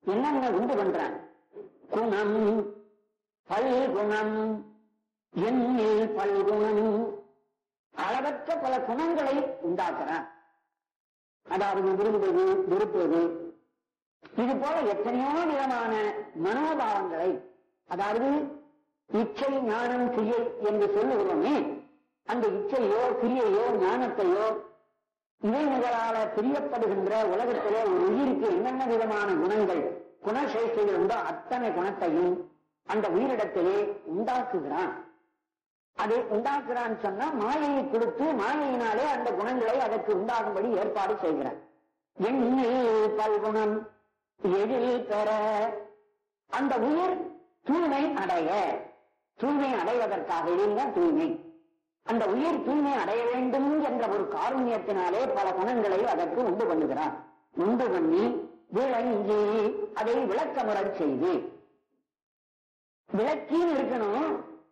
என்னென்ன உண்டு பண்றான் குணம் பல்குணம் எண்ணில் பல்குணம் அளவற்ற பல குணங்களை உண்டாக்குறான் அதாவது விரும்புவது வெறுப்பது இது போல எத்தனையோ விதமான மனோபாவங்களை அதாவது இச்சை ஞானம் கிரியை என்று சொல்லுகிறோமே அந்த இச்சையோ கிரியையோ ஞானத்தையோ இவைகளால பிரியப்படுகின்ற உலகத்திலே ஒரு உயிருக்கு என்னென்ன விதமான குணங்கள் குணசேஷைகள் உண்டோ அத்தனை குணத்தையும் அந்த உயிரிடத்திலே உண்டாக்குகிறான் அதை உண்டாக்குறான்னு சொன்னா மாயையை கொடுத்து மாயையினாலே அந்த குணங்களை அதற்கு உண்டாகும்படி ஏற்பாடு செய்கிறான் எண்ணில் பல்குணம் எழில் பெற அந்த உயிர் தூய்மை அடைய தூய்மை அடைவதற்காக இருந்தால் தூய்மை அந்த உயிர் தூய்மை அடைய வேண்டும் என்ற ஒரு காருண்யத்தினாலே பல குணங்களை அதற்கு உண்டு பண்ணுகிறார் உண்டு பண்ணி விளங்கி அதை விளக்கமுறச் செய்து விளக்கின்னு இருக்கணும்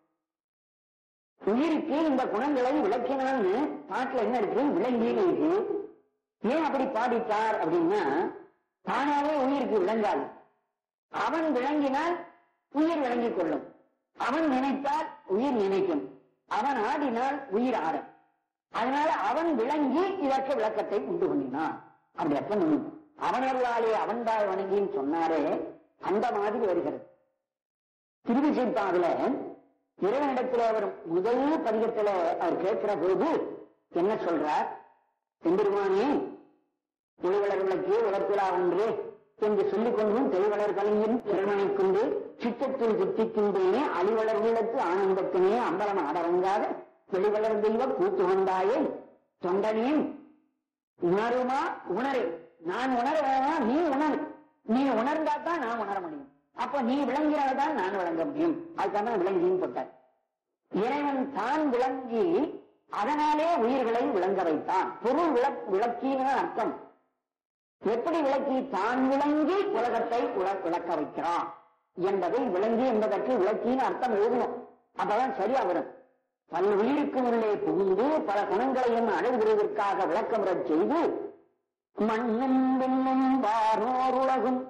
உயிருக்கு இந்த குணங்களை விளக்கினான்னு பாட்டுல என்ன இருக்கு விளங்கின்னு இருக்கு ஏன் அப்படி பாடிட்டார் அப்படின்னா தானாவே உயிருக்கு விளங்காது அவன் விளங்கினால் உயிர் விளங்கிக் கொள்ளும் அவன் நினைத்தால் உயிர் நினைக்கும் அவன் ஆடினால் உயிர் ஆடும் அதனால அவன் விளங்கி இதற்கு விளக்கத்தை உண்டு பண்ணினான் அப்படி அர்த்தம் பண்ணணும். அவனருளாலே அவன்தாய் வணங்கின்னு சொன்னாரே அந்த மாதிரி வருகிறது திருவிசைப்பாவில இறைவனிடத்தில் அவர் முதல் பதிகத்துல அவர் கேட்கிற போது என்ன சொல்றார் எம்பெருமானே ஒளிவளர் விளக்கு உழப்பிலா ஒன்று என்று சொல்லிக் கொண்டும் தெளிவளர் கலைஞன் திறமனை கொண்டு சித்தத்தில் சித்திக்கின்றேனே அழிவளர் விளக்கு ஆனந்தத்தினே அம்பலம் ஆடரங்காத வெளிவளர் தெய்வ கூத்து வந்தாயே தொண்டனேன் உணருமா உணரு நான் உணர வேணாம் நீ உணரு நீ உணர்ந்தா தான் நான் உணர முடியும் அப்ப நீ விளங்கிறால்தான் நான் விளங்க முடியும் அதுக்காக விளங்கின்னு போட்டார் இறைவன் தான் விளங்கி அதனாலே உயிர்களை விளங்க வைத்தான் பொருள் விளக் விளக்கின்னு அர்த்தம் எப்படி விளக்கி தான் விளங்கி உலகத்தை உல- விளக்க வைக்கிறான் என்பதை விளங்கி என்பதற்கு விளக்கின்னு அர்த்தம் எழுதணும் அப்பதான் சரியா வரும் பல உயிருக்கு உள்ளே புகுந்து பல குணங்களையும் அடைவதற்காக விளக்கமுறச் செய்து மண்ணும் விண்ணும் வானோர் உலகும்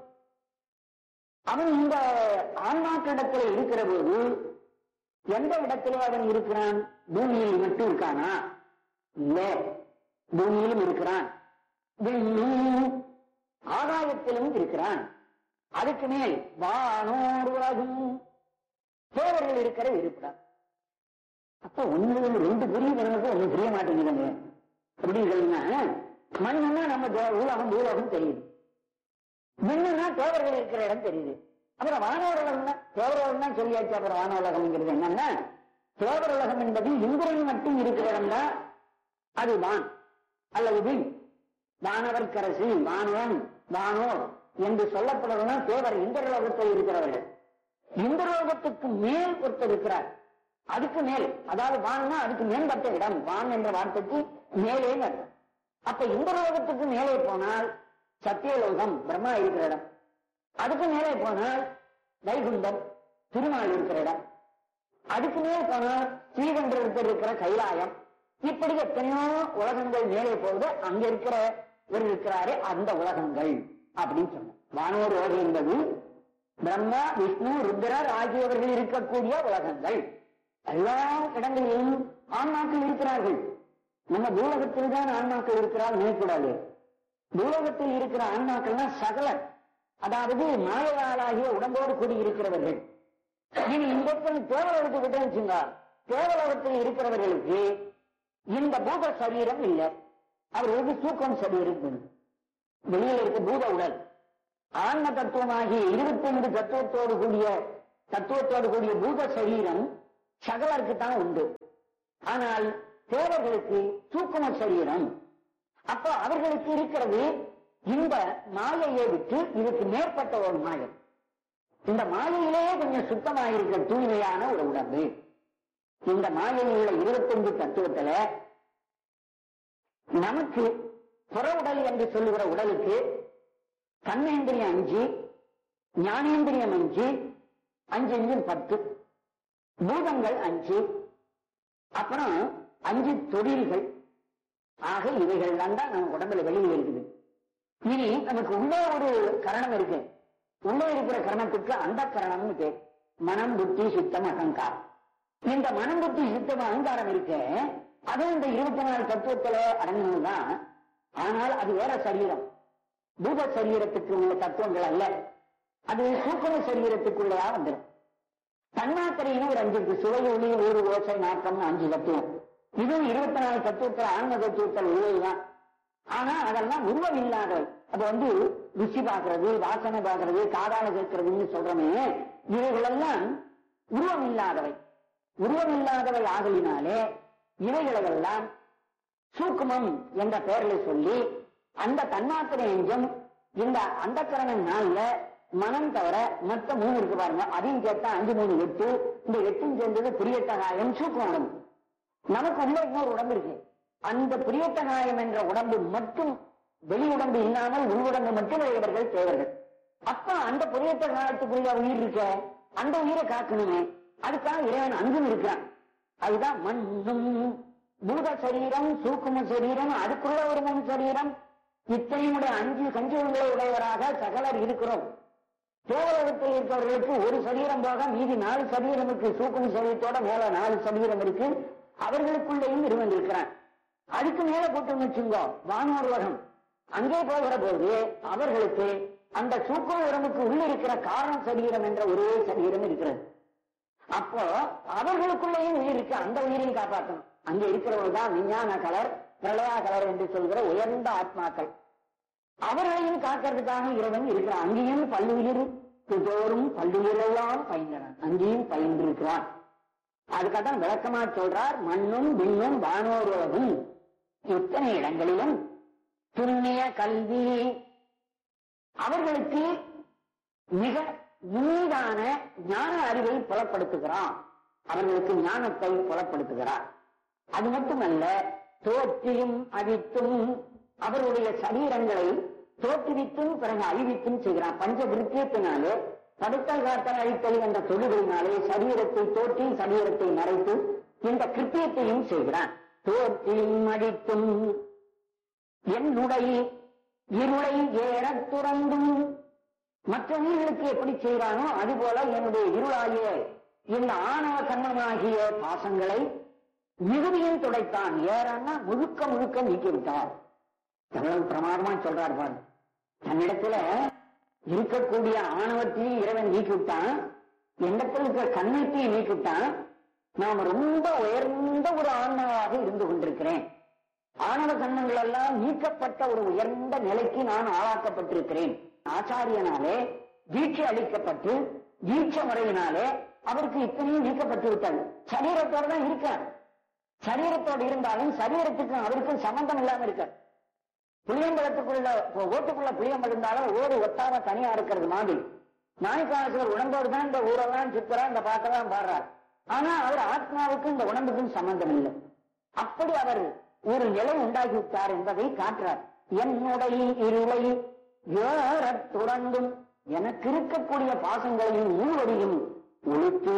அவன் இந்த ஆன்மாக்களிடத்தில் இருக்கிற போது எந்த இடத்திலே அவன் இருக்கிறான் பூமியில் மட்டும் இருக்கானா இல்ல பூமியிலும் இருக்கிறான் விண்ணும் ஆகாயத்திலும் இருக்கிறான் அதுக்கு மேல் வானோர் உலகும் தேவர்கள் இருக்கிற இருப்பிடம் அப்ப ஒண்ணு ரெண்டு புரியுது நமக்கு ஒண்ணு புரிய மாட்டேங்குதுங்க அப்படின்னு சொன்னா மண்ணுன்னா நம்ம தே- உலகம் பூலோகம் தெரியுது விண்ணுன்னா தேவர்கள் இருக்கிற இடம் தெரியுது அப்புறம் வானோரலகம்னா தேவரோகம் தான் சொல்லியாச்சு அப்புறம் வானோலகம்ங்கிறது என்னன்னா தேவரோலகம் என்பது இந்திரன் மட்டும் இருக்கிற இடம் தான் அது வான் அல்லது விண் வானவர்க்கரசு வானவன் வானோர் என்று சொல்லப்படுறதுனா தேவர் இந்திரலோகத்தில் இருக்கிறவர்கள் இந்திரலோகத்துக்கு மேல் ஒருத்தர் இருக்கிறார் அதுக்கு மேல் அதாவது வான்னா அதுக்கு மேம்பட்ட இடம் வான் என்ற வார்த்தைக்கு மேலே அர்த்தம் அப்ப இந்திரலோகத்துக்கு மேலே போனால் சத்தியலோகம் பிரம்மா இருக்கிற இடம் அதுக்கு மேலே போனால் வைகுண்டம் திருமால் இருக்கிற இடம் அதுக்கு மேலே போனால் ஸ்ரீகண்டத்தில் இருக்கிற கைலாயம் இப்படி எத்தனையோ உலகங்கள் மேலே போகுது அங்க இருக்கிற இவர் இருக்கிறாரே அந்த உலகங்கள் அப்படின்னு சொன்ன வானோர் உலகம் என்பது பிரம்மா விஷ்ணு ருத்ரர் ஆகியவர்கள் இருக்கக்கூடிய உலகங்கள் எல்லா இடங்களிலும் ஆன்மாக்கள் இருக்கிறார்கள் நம்ம பூலகத்தில் தான் ஆன்மாக்கள் இருக்கிறார் நினைக்கூடாது பூலகத்தில் இருக்கிற ஆன்மாக்கள்னா சகலர் அதாவது மாயவாளாகிய உடம்போடு கூடியிருக்கிறவர்கள் இனி இந்த இடத்துல தேவலோகத்துக்கு விட்டு வச்சுங்க தேவலோகத்தில் இருக்கிறவர்களுக்கு இந்த பூத சரீரம் இல்லை அவர்களுக்கு தூக்கம் சரீரம் இருக்குது. வெளியில் இருக்க பூத உடல் ஆன்ம தத்துவமாகிய இருபத்தி ஐந்து தத்துவத்தோடு கூடிய தத்துவத்தோடு கூடிய பூத சரீரம் சகலருக்கு தான் உண்டு ஆனால் தேவர்களுக்கு தூக்கம சரீரம் அப்ப அவர்களுக்கு இருக்கிறது இந்த மாயையை விட்டு இதுக்கு மேற்பட்ட ஒரு மாயை இந்த மாயையிலேயே கொஞ்சம் சுத்தமாயிருக்க தூய்மையான ஒரு உடம்பு இந்த மாயையில் உள்ள இருபத்தஞ்சு தத்துவத்துல நமக்கு புற உடல் என்று சொல்லுகிற உடலுக்கு கண்ணேந்திரியம் அஞ்சு ஞானேந்திரியம் அஞ்சு அஞ்சு அஞ்சு பத்து பூதங்கள் அஞ்சு அப்புறம் அஞ்சு தொழில்கள் ஆக இவைகள் தான் நம்ம உடம்புல வெளியில் இருக்குது இனி நமக்கு உள்ள ஒரு கரணம் இருக்கு உள்ளே இருக்கிற கரணத்துக்கு அந்த கரணம்னு பேர் மனம் புத்தி சித்தம் அகங்காரம் இந்த மனம் புத்தி சித்தம் அகங்காரம் இருக்க அதுவும் இந்த இருபத்தி நாலு தத்துவத்துல அடங்கினதுதான் ஆனால் அது வேற சரீரம் பூத சரீரத்துக்கு உள்ள தத்துவங்கள் அல்ல அது சூக்கம சரீரத்துக்குள்ளயா வந்துடும் தன்னாத்திரையிலும் ஒரு அஞ்சு இருக்கு சுவை ஒளி ஊறு ஓசை நாக்கம் அஞ்சு தத்துவம் இதுவும் இருபத்தி நாலு தத்துவத்துல ஆன்ம தத்துவத்தில் உள்ளதுதான் ஆனா அதெல்லாம் உருவம் இல்லாதவை அது வந்து ருசி பார்க்கறது வாசனை பார்க்கறது காதால கேட்கறதுன்னு சொல்றோமே இவைகளெல்லாம் உருவம் இல்லாதவை உருவம் இல்லாதவை ஆகலினாலே இவைகளெல்லாம் சூக்குமம் என்ற பெயர்ல சொல்லி அந்த தன்மாத்திரை எஞ்சம் இந்த அந்த நாள்ல மனம் தவிர மற்ற மூணு இருக்கு பாருங்க அதையும் சேர்த்தா அஞ்சு மூணு எட்டு இந்த எட்டும் சேர்ந்தது பிரியத்தகாயம் சூக்கும உடம்பு நமக்கு உள்ள இன்னொரு உடம்பு இருக்கு அந்த பிரியத்தகாயம் என்ற உடம்பு மட்டும் வெளி உடம்பு இல்லாமல் உள் உடம்பு மட்டும் இவர்கள் தேவர்கள் அப்ப அந்த பிரியத்த காலத்துக்குள்ள உயிர் இருக்க அந்த உயிரை காக்கணுமே அதுக்காக இறைவன் அங்கும் இருக்கிறான் அதுதான் மண்ணும் பூத சரீரம் சூக்கும சரீரம் அதுக்குள்ள ஒரு மண் சரீரம் இத்தனையுடைய அஞ்சு கஞ்சூர்களை உடையவராக சகலர் இருக்கிறோம் தேவலோகத்தில் இருக்கிறவர்களுக்கு ஒரு சரீரம் போக மீதி நாலு சரீரம் இருக்கு சூக்கும சரீரத்தோட மேல நாலு சரீரம் இருக்கு அவர்களுக்குள்ளேயும் இருவன் இருக்கிறான் அதுக்கு மேல போட்டு வச்சுங்கோ வானோர் உலகம் அங்கே போகிற போது அவர்களுக்கு அந்த சூக்கும உடம்புக்கு உள்ள இருக்கிற காரண சரீரம் என்ற ஒரே சரீரம் இருக்கிறது அப்போ அவர்களுக்குள்ளேயும் உயிர் இருக்கு அந்த உயிரையும் காப்பாற்றணும் அங்க இருக்கிறவர்கள் தான் விஞ்ஞான கலர் பிரளயா கலர் என்று சொல்கிற உயர்ந்த ஆத்மாக்கள் அவர்களையும் காக்கிறதுக்காக இறைவன் இருக்கிறான் அங்கேயும் பல்லுயிர் தோறும் பல்லுயிரெல்லாம் பயின்றன அங்கேயும் பயின்றிருக்கிறான் அதுக்காக விளக்கமா சொல்றார் மண்ணும் விண்ணும் வானோரோதும் இத்தனை இடங்களிலும் துண்ணிய கல்வி அவர்களுக்கு மிக நுண்ணிதான ஞான அறிவை புலப்படுத்துகிறான் அவர்களுக்கு ஞானத்தை புலப்படுத்துகிறார் அது மட்டுமல்ல தோற்றியும் அழித்தும் அவருடைய சரீரங்களை தோற்றுவித்தும் பிறகு அழிவித்தும் செய்கிறான் பஞ்ச விருத்தியத்தினாலே படுத்தல் காத்தல் அழித்தல் என்ற தொழிலினாலே சரீரத்தை தோற்றி சரீரத்தை மறைத்து இந்த கிருத்தியத்தையும் செய்கிறான் தோற்றியும் அழித்தும் என்னுடைய இருளை ஏறத் துறந்தும் மற்ற உயிர்களுக்கு எப்படி செய்கிறானோ அதுபோல என்னுடைய இருளாகிய இந்த ஆணவ கண்ணமாகிய பாசங்களை மிகுதியும் துடைத்தான் ஏறான்னா முழுக்க முழுக்க நீக்கிவிட்டார் எவ்வளவு பிரமாதமா சொல்றார் பாரு தன்னிடத்துல இருக்கக்கூடிய ஆணவத்தையும் இறைவன் நீக்கிவிட்டான் எண்ணத்தில் இருக்கிற கண்ணத்தையும் நீக்கிவிட்டான் நாம் ரொம்ப உயர்ந்த ஒரு ஆன்மாவாக இருந்து கொண்டிருக்கிறேன் ஆணவ கண்ணங்கள் எல்லாம் நீக்கப்பட்ட ஒரு உயர்ந்த நிலைக்கு நான் ஆளாக்கப்பட்டிருக்கிறேன் ஆச்சாரியனாலே தீட்சை அளிக்கப்பட்டு தீட்சை முறையினாலே அவருக்கு இத்தனையும் நீக்கப்பட்டு விட்டது சரீரத்தோட தான் இருக்கார் சரீரத்தோடு இருந்தாலும் சரீரத்துக்கும் அவருக்கும் சம்பந்தம் இல்லாம இருக்க புளியம்பழத்துக்குள்ள ஓட்டுக்குள்ள புளியம்பழம் இருந்தாலும் ஓடு ஒட்டாம தனியா இருக்கிறது மாதிரி நாய்க்காசுவர் உடம்போடு தான் இந்த ஊரெல்லாம் சுத்துறா இந்த பாட்டெல்லாம் பாடுறார் ஆனா அவர் ஆத்மாவுக்கும் இந்த உடம்புக்கும் சம்பந்தம் இல்லை அப்படி அவர் ஒரு நிலை உண்டாகி விட்டார் என்பதை காட்டுறார் என்னுடைய இருளை ஏறத் துறந்தும் எனக்கு இருக்கக்கூடிய பாசங்களையும் ஊழலையும் ஒழித்து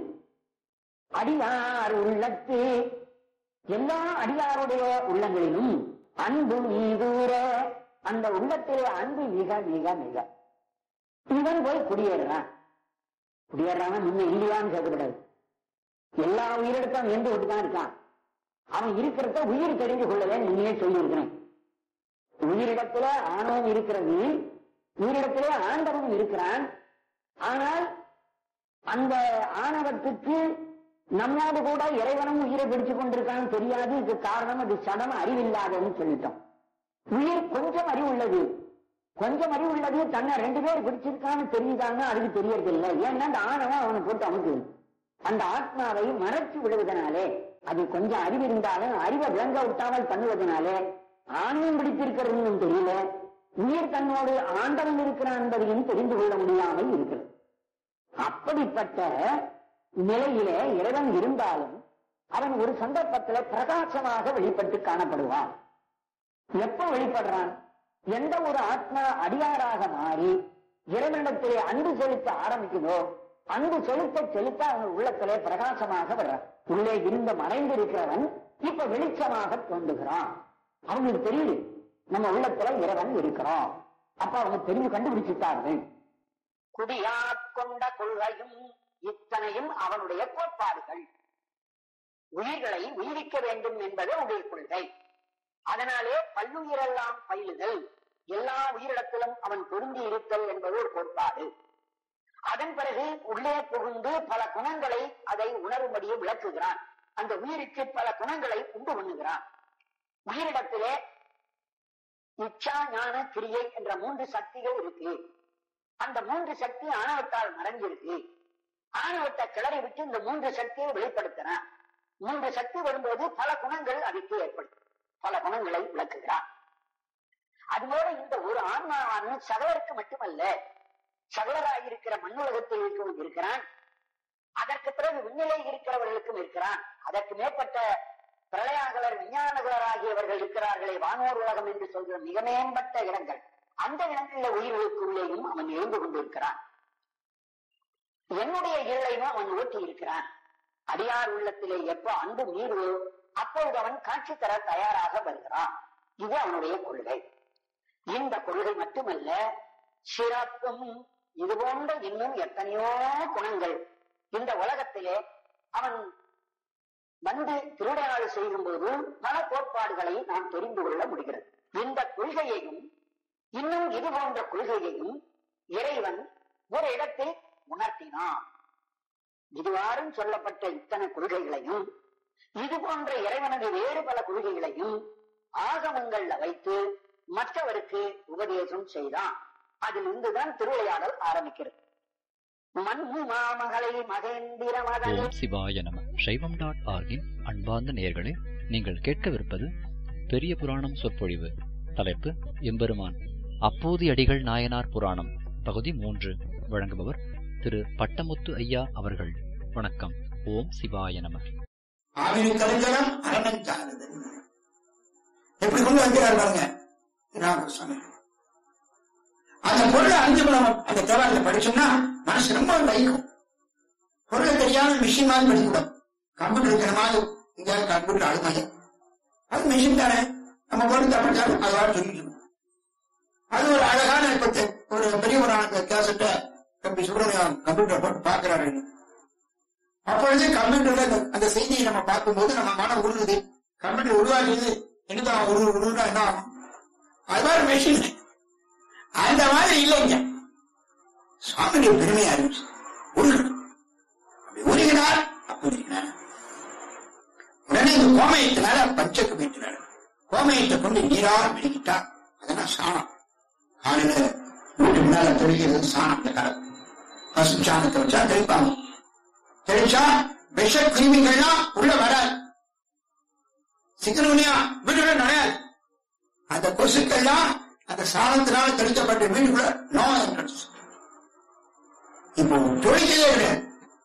அடியார் உள்ளத்து எல்லா அடியாருடைய உள்ளங்களிலும் அன்பு மீதூர அந்த உள்ளத்திலே அன்பு மிக மிக மிக இவன் போய் குடியேறான் குடியேறான முன்ன இல்லையான்னு கேட்கக்கூடாது எல்லா உயிரிடத்தும் எந்த விட்டு தான் இருக்கான் அவன் இருக்கிறத உயிர் தெரிந்து கொள்ளவே நீங்களே சொல்லியிருக்கிறேன் உயிரிடத்துல ஆணவம் இருக்கிறது உயிரிடத்திலே ஆண்டவன் இருக்கிறான் ஆனால் அந்த ஆணவத்துக்கு நம்மோடு கூட இறைவனும் உயிரை பிடிச்சு கொண்டிருக்கான்னு தெரியாது இது காரணம் அது சடம் அறிவில்லாதன்னு சொல்லிட்டோம் உயிர் கொஞ்சம் அறிவு உள்ளது கொஞ்சம் அறிவு உள்ளது தன்னை ரெண்டு பேர் பிடிச்சிருக்கான்னு தெரியுதாங்க அதுக்கு தெரியறதில்லை ஏன்னா அந்த ஆணவம் அவனை போட்டு அமுக்கு அந்த ஆத்மாவை மறைச்சு விடுவதனாலே அது கொஞ்சம் அறிவு இருந்தாலும் அறிவை விளங்க விட்டாமல் பண்ணுவதனாலே ஆணையம் பிடித்திருக்கிறதுன்னு தெரியல உயிர் தன்னோடு ஆண்டவன் இருக்கிறான் என்பதையும் தெரிந்து கொள்ள முடியாமல் இருக்கிறது அப்படிப்பட்ட நிலையிலே இறைவன் இருந்தாலும் அவன் ஒரு சந்தர்ப்பத்தில் பிரகாசமாக வெளிப்பட்டு காணப்படுவான் எப்ப வெளிப்படுறான் எந்த ஒரு ஆத்மா அடியாராக மாறி இறைவனிடத்திலே அன்பு செலுத்த ஆரம்பிக்குதோ அன்பு செலுத்த செலுத்த அவன் உள்ளத்திலே பிரகாசமாக வர்றான் உள்ளே இருந்து மறைந்து இருக்கிறவன் இப்ப வெளிச்சமாக தோன்றுகிறான் அவங்களுக்கு தெரியுது நம்ம உள்ளத்துல இறைவன் இருக்கிறோம் அப்ப அவங்க தெரிவு கண்டுபிடிச்சிட்டார்கள் குடியாட்கொண்ட கொள்கையும் இத்தனையும் அவனுடைய கோட்பாடுகள் உயிர்களை உயிரிக்க வேண்டும் என்பது அவனுடைய கொள்கை அதனாலே பல்லுயிரெல்லாம் பயிலுதல் எல்லா உயிரிடத்திலும் அவன் பொருந்தி இருத்தல் என்பது ஒரு கோட்பாடு அதன் பிறகு உள்ளே புகுந்து பல குணங்களை அதை உணரும்படியே விளக்குகிறான் அந்த உயிருக்கு பல குணங்களை உண்டு பண்ணுகிறான் உயிரிடத்திலே இச்சா ஞான கிரியை என்ற மூன்று சக்திகள் இருக்கு அந்த மூன்று சக்தி ஆணவத்தால் மறைஞ்சிருக்கு ஆணவத்தை கிளறி விட்டு இந்த மூன்று சக்தியை வெளிப்படுத்தினான் மூன்று சக்தி வரும்போது பல குணங்கள் அதுக்கு ஏற்படும் பல குணங்களை விளக்குகிறான் அதுபோல இந்த ஒரு ஆன்மாவான சகலருக்கு மட்டுமல்ல சகலராயிருக்கிற மண்ணுலகத்தில் இருக்கவும் இருக்கிறான் அதற்கு பிறகு விண்ணிலை இருக்கிறவர்களுக்கும் இருக்கிறான் அதற்கு மேற்பட்ட பிரளயாகலர் விஞ்ஞானகலர் ஆகியவர்கள் இருக்கிறார்களே வானோர் உலகம் என்று சொல்கிற மிக மேம்பட்ட இடங்கள் அந்த இடங்களில் உயிர்களுக்குள்ளேயும் அவன் இருந்து கொண்டிருக்கிறான் என்னுடைய இருளையும் அவன் ஓட்டி இருக்கிறான் அடியார் உள்ளத்திலே எப்ப அன்பு மீறுவோ அப்பொழுது அவன் காட்சி தர தயாராக வருகிறான் இது அவனுடைய கொள்கை இந்த கொள்கை மட்டுமல்ல சிறப்பும் இது போன்ற இன்னும் எத்தனையோ குணங்கள் இந்த உலகத்திலே அவன் வந்து திருவிளையாடு செய்யும் போது பல கோட்பாடுகளை நாம் தெரிந்து கொள்ள முடிகிறது இந்த கொள்கையையும் இன்னும் இது போன்ற கொள்கையையும் இறைவன் ஒரு இடத்தில் உணர்த்தினான் இதுவாறும் சொல்லப்பட்ட இத்தனை கொள்கைகளையும் இது போன்ற இறைவனது வேறு பல கொள்கைகளையும் ஆகமங்கள்ல வைத்து மற்றவருக்கு உபதேசம் செய்தான் அதில் இருந்துதான் திருவிளையாடல் ஆரம்பிக்கிறது மண்ணு மாமகளை மகேந்திர மதனி ஓம் சிவாய நம சைவம் டாட் ஆர்கின் அன்பார்ந்த நேயர்களே நீங்கள் கேட்கவிருப்பது பெரிய புராணம் சொற்பொழிவு தலைப்பு எம்பெருமான் அப்போது அடிகள் நாயனார் புராணம் பகுதி மூன்று வழங்குபவர் திரு பட்டமுத்து ஐயா அவர்கள் வணக்கம் ஓம் சிவாய நம ஆவின் கருஞ்சலம் அரணன் சார்ந்தது எப்படி கொண்டு வைக்கிறார் பாருங்க ராமகிருஷ்ணன் அந்த பொருளை அறிஞ்சு நம்ம அந்த தேவாரத்தை படிச்சோம்னா மனசு ரொம்ப வைக்கும் பொருளை தெரியாம மிஷின் மாதிரி படிக்கூடாது கம்ப்யூட்டர் இருக்கிற மாதிரி இங்க கம்ப்யூட்டர் அழுமாது அது மிஷின் தானே நம்ம பொருள் படிச்சாலும் அதோட சொல்லிட்டு இருக்கும். அது ஒரு அழகான இப்ப ஒரு பெரிய ஒரு கேசட்டை தம்பி சுப்பிரமணியம் கம்ப்யூட்டர் போட்டு பாக்குறாரு அப்பொழுது கம்ப்யூட்டர்ல அந்த- அந்த செய்தியை நம்ம பார்க்கும்போது நம்ம மனம் உருகுது கம்ப்யூட்டர் உருவாக்குது என்னதான் உரு உருண்டா என்ன ஆகும் அது மாதிரி மெஷின் அந்த மாதிரி இல்லைங்க சுவாமியுடைய பெருமையா இருந்துச்சு உருகணும் அப்படி உருகினார் அப்படி உருகினார் உடனே இந்த கோமயத்தினால பஞ்சக்கு போயிட்டார் கோமயத்தை கொண்டு நீரால் மெழுகிட்டா அதெல்லாம் சாணம் காலையில வீட்டு முன்னால தெளிக்கிறது சாணம் இந்த காலம் பசு சாணத்தை வச்சா தெளிப்பாங்க தெளிச்சா விஷ கிருமிகள்லாம் உள்ள வராது சிக்கனுனியா வீட்டுல நுழையாது அந்த கொசுக்கள்லாம் அந்த சாணத்தினால தெளிக்கப்பட்ட வீட்டுக்குள்ள நோய் வந்துடுச்சு. இப்போ தொழிற்கவே கிடையாது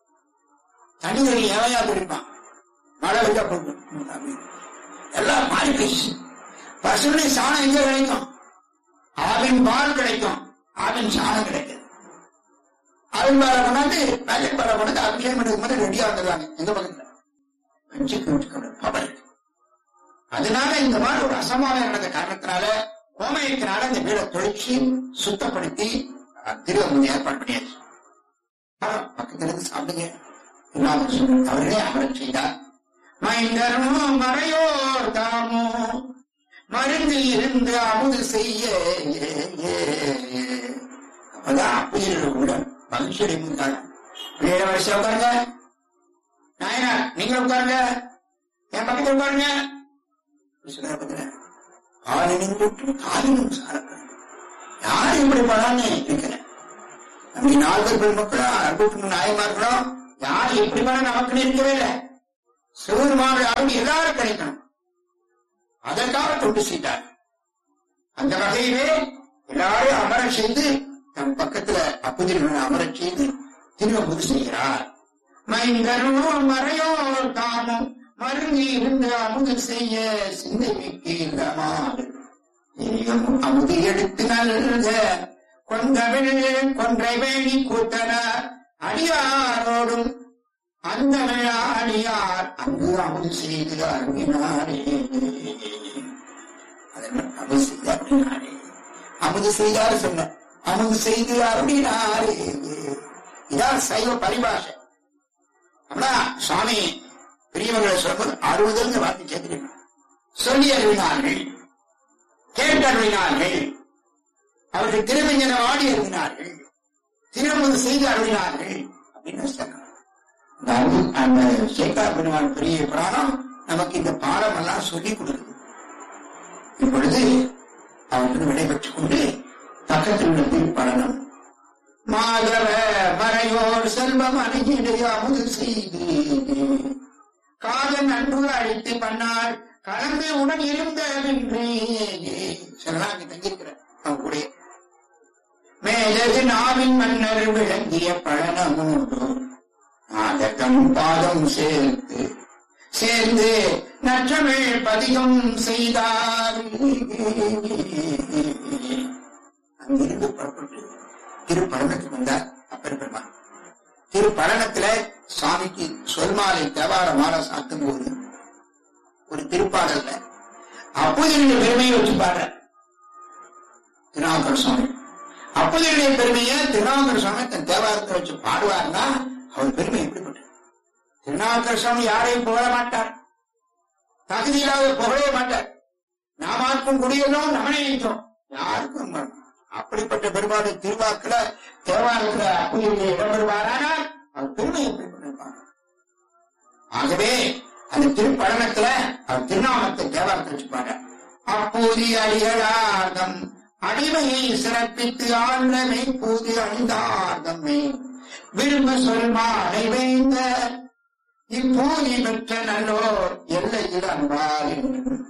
தனி தனி எவையா பிடிப்பான் மழை வெள்ள போட்டு எல்லாம் மாறி போயிடுச்சு பசுடைய சாணம் எங்க கிடைக்கும் ஆவின் பால் கிடைக்கும் ஆவின் சாணம் கிடைக்காது ஆவின் பாலை கொண்டாந்து மேஜிக் பாலை கொண்டாந்து அபிஷேகம் பண்ணுறது மாதிரி ரெடியா வந்துடுவாங்க எங்க பக்கத்துல பஞ்சுக்கு வீட்டுக்கு பவர் அதனால இந்த மாதிரி ஒரு அசமானம் நடந்த காரணத்தினால கோமயத்தினால இந்த வீடை தொழிச்சு சுத்தப்படுத்தி அஹ், திருவமுதி ஏற்பாடு பண்ணியாச்சு அப்புறம் பக்கத்துல இருந்து சாப்பிடுங்க ராமகிருஷ்ணன் அவர்களே அமரச் செய்தார் மைந்தரும் மறையோர் தாமோ மருந்து இருந்து அமுது செய்ய அப்பதான் உயிரிழ கூட மகிழ்ச்சி அடைந்தாங்க பிள்ளைய வரிசை உட்காருங்க நாயனா நீங்க உட்காருங்க என் பக்கத்துல உட்காருங்க ஆளினும் தொட்டு காலினும் சாரங்கள் யார் இப்படி பண்ணான்னு இருக்கிறேன் அப்படி நால்வர் பெருமக்களோ அறுபத்தி மூணு நாயமார்களோ யார் எப்படி பண்ண நமக்கு இருக்கவே இல்லை சிவருமான அருள் எல்லாரும் கிடைக்கணும் அதற்காக தொண்டு செய்தார் அந்த வகையிலே எல்லாரும் அமரச் செய்து தம் பக்கத்துல அப்புதிரிகளை அமரச் செய்து திருவமுது செய்கிறார் மைந்தரும் மறையோர் தாமும் மருங்கி இருந்து அமுது செய்ய சிந்தைக்கு இல்லாமல் இனியும் அமுது எடுத்து நல்க கொண்டவள் கொன்றை வேணி கூட்டனர் அடியாரோடும் அந்த அடியார் அங்கு அமுது செய்து அருகினாரே அதெல்லாம் அமுது செய்து அருகினாரே அமுது செய்தார் சொன்ன அமுது செய்து அருளினாரே இதான் சைவ பரிபாஷை அப்படின்னா சுவாமி பெரியவர்களை சொல்லும்போது அறுபதுங்கிற வார்த்தை சேர்த்துக்கணும் சொல்லி அருவினார்கள் கேட்டு அருவினார்கள் அவர்கள் திருமஞ்சன ஆடி அருவினார்கள் திருமணம் செய்து அருவினார்கள் அப்படின்னு சொல்லணும் அதாவது அந்த சேகா பெருமாள் பெரிய புராணம் நமக்கு இந்த பாடம் எல்லாம் சொல்லி கொடுக்குது இப்பொழுது அவர்கள் விடைபெற்றுக் கொண்டு பக்கத்தில் உள்ள திருப்படனம் மாதவ மறையோர் செல்வம் அணுகிடைய அமுது செய்து காதன் அன்பு அழைத்து பண்ணால் கலந்து உடன் இருந்த சொல்லலாம் அங்க தங்கியிருக்கிற அவன் கூட மேலது நாவின் மன்னர் விளங்கிய பழனமோடு நாதகம் பாதம் சேர்த்து சேர்ந்து நற்றமிழ் பதிகம் செய்தார் அங்கிருந்து புறப்பட்டு திருப்பழனத்துக்கு வந்தார் அப்பர் பெருமான் திருப்பழனத்துல சுவாமிக்கு சொல்மாலை தேவார மாலை சாத்தும் போது ஒரு திருப்பாடல்ல அப்போதைய பெருமையை வச்சு பாடுற திருநாவுக்கர சுவாமி அப்போதைய பெருமையை திருநாவுக்கர சுவாமி தன் தேவாரத்தை வச்சு பாடுவார்னா அவர் பெருமை எப்படிப்பட்டது திருநாவுக்கர சுவாமி யாரையும் புகழ மாட்டார் தகுதி இல்லாத புகழவே மாட்டார் நாமாக்கும் குடியலும் நமனையிட்டோம் யாருக்கும் மாட்டோம். அப்படிப்பட்ட பெருமாடு திருவாக்குல தேவாரத்துல அப்போதைய இடம் பெறுவாரானால் அவர் பெருமை எப்படிப்பட்டிருப்பார் ஆகவே அந்த திருப்பழனத்துல அவர் திருநாமத்தை தேவாரத்தை வச்சுப்பாரு அப்போதி அடிகளார்தம் அடிமையை சிறப்பித்து ஆழ்ந்தமை பூதி அணிந்தார்தம்மை விரும்ப சொல்மானை வேந்த இப்போதி பெற்ற நல்லோர் எல்லையில் அன்பார்